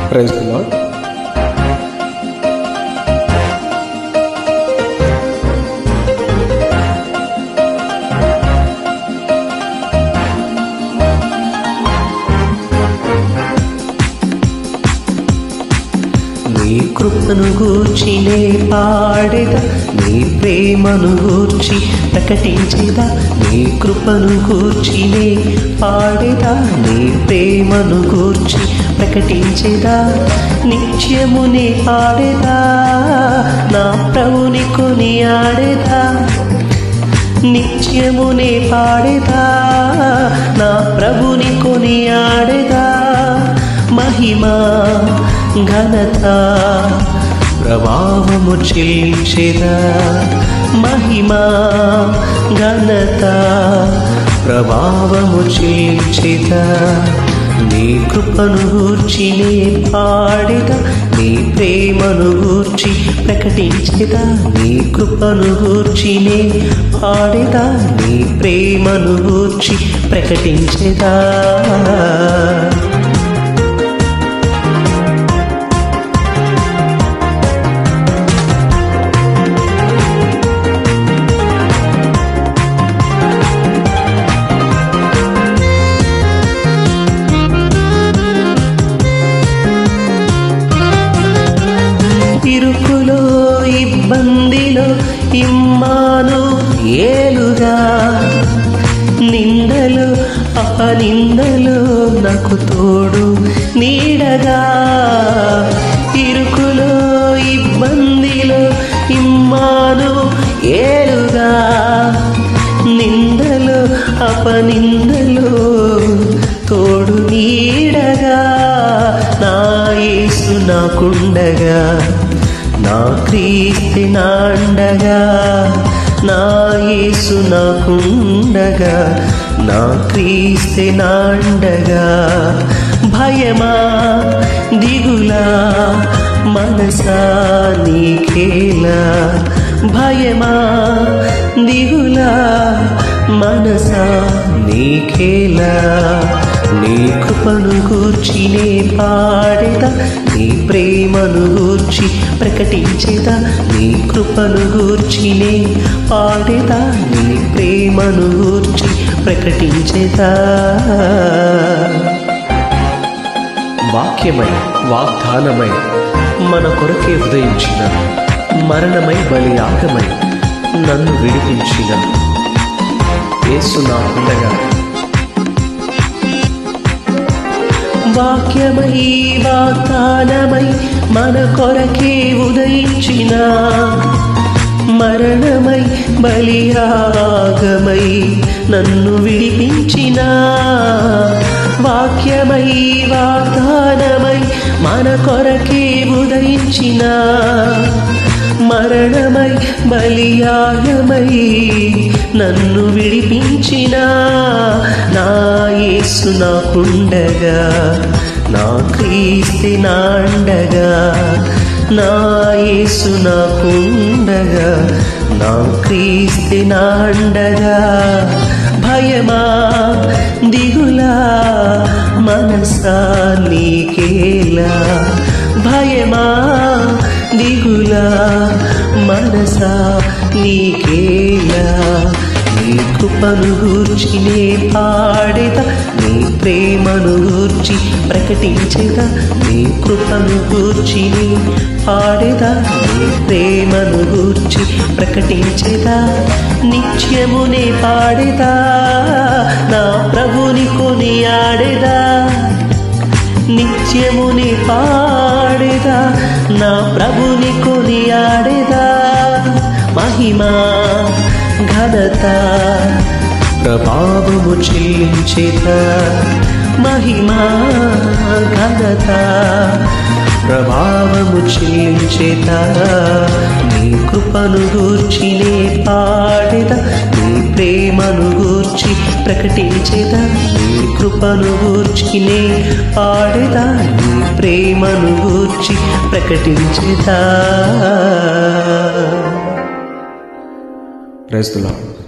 praise the lord నీ కృపను గూర్చినే పాడేదా నీ ప్రేమను గూర్చి ప్రకటించేదా నీ కృపను గూర్చినే పాడేదా నీ ప్రేమను గూర్చి ప్రకటించేదా నిత్యమునే పాడేదా నా ప్రభుని కొని ఆడేదా నిత్యమునే పాడేదా నా ప్రభుని కొని ఆడేదా మహిమా ఘనత ప్రభావము చెల్లించేదా మహిమా ఘనత ప్రభావము చెల్లించేదా నీ కృపను గూర్చి నే పాడేదా నీ ప్రేమను గూర్చి ప్రకటించేదా నీ కృపను గూర్చి నే పాడేదా నీ ప్రేమను గూర్చి ప్రకటించేదా ఇరుకులో ఇబ్బందిలో ఇమ్మాను ఏలుగా నిందలు అపనిందలు నాకు తోడు నీడగా ఇరుకులో ఇబ్బందిలో ఇమ్మాను ఏలుగా నిందలు అపనిందలు తోడు నీడగా నా యేసు నాకుండగా నా క్రీస్తు నాండగా నా యేసు నాకుండగా నా క్రీస్తు నాండగా భయమా దిగులా మనసా నీకేలా భయమా దిగులా మనసా నీకేలా నీ కృపను గూర్చి నే పాడేదా నీ ప్రేమను గూర్చి ప్రకటించేదా నీ కృపను గూర్చి నే పాడేదా నీ ప్రేమను గూర్చి ప్రకటించేదా వాక్యమై వాగ్దానమై మన కొరకే ఉదయించిన మరణమై బలియాగమై నన్ను విడిపించిన యేసు నాకుండగా వాక్యమై వాగ్దానమై మన కొరకే ఉదయించిన మరణమై బలియాగమై నన్ను విడిపించిన వాక్యమై వాగ్దానమై మన కొరకే ఉదయించిన మరణమై బలియాగమై నన్ను విడిపించిన నా యేసు నాకుండగా నా క్రీస్తు నాండగా నా యేసు నాకుండగా నా క్రీస్తు నాండగా భయమా దిగులా మనసా నీకేలా భయమా దిగులా మనసా నీకేలా నీ కృపను గూర్చి నే పాడేదా నీ ప్రేమను గూర్చి ప్రకటించేదా నీ కృపను గూర్చి నే పాడేదా నీ ప్రేమను గూర్చి ప్రకటించేదా నిత్యమునే పాడేదా నా ప్రభుని కొని ఆడేదా నిత్యముని పాడేదా నా ప్రభుని కొని ఆడేదా మహిమా ఘనత ప్రభావము చెల్లించేదా మహిమా ఘనత ప్రభావము చెల్లించేదా నీ కృపను గూర్చినే పాడేదా నీ ప్రేమను గూర్చి ప్రకటించేదా నీ కృపను గూర్చినే పాడేదా నీ ప్రేమను గూర్చి ప్రకటించేదా ప్రైజ్ ది లార్డ్